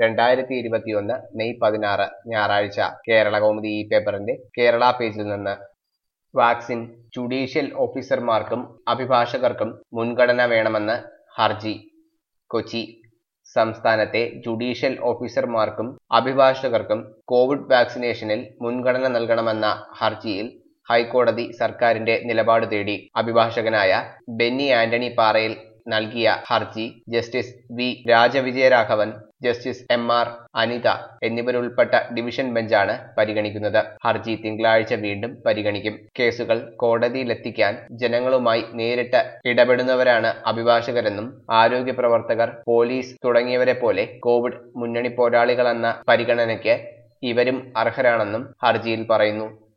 രണ്ടായിരത്തി ഇരുപത്തിയൊന്ന് മെയ് പതിനാറ് ഞായറാഴ്ച കേരള കൗമുദി ഈ പേപ്പറിന്റെ കേരള പേജിൽ നിന്ന് വാക്സിൻ ജുഡീഷ്യൽ ഓഫീസർമാർക്കും അഭിഭാഷകർക്കും മുൻഗണന വേണമെന്ന് ഹർജി കൊച്ചി സംസ്ഥാനത്തെ ജുഡീഷ്യൽ ഓഫീസർമാർക്കും അഭിഭാഷകർക്കും കോവിഡ് വാക്സിനേഷനിൽ മുൻഗണന നൽകണമെന്ന ഹർജിയിൽ ഹൈക്കോടതി സർക്കാരിന്റെ നിലപാട് തേടി അഭിഭാഷകനായ ബെന്നി ആന്റണി പാറയിൽ നൽകിയ ഹർജി justice V Raja Vijayaraghavan justice M R Anitha എന്നിവരുൾപ്പെട്ട ഡിവിഷൻ ബെഞ്ചാണ് പരിഗണിക്കുന്നത് ഹർജി തിങ്കളാഴ്ച വീണ്ടും പരിഗണിക്കും കേസുകൾ കോടതിയിലെത്തിക്കാൻ ജനങ്ങളുമായി നേരിട്ട് ഇടപെടുന്നവരാണ് അഭിഭാഷകരെന്നും ആരോഗ്യ പ്രവർത്തകർ പോലീസ് തുടങ്ങിയവരെ പോലെ കോവിഡ് മുന്നണി പോരാളികളെന്ന പരിഗണനയ്ക്ക് ഇവരും അർഹരാണെന്നും ഹർജിയിൽ പറയുന്നു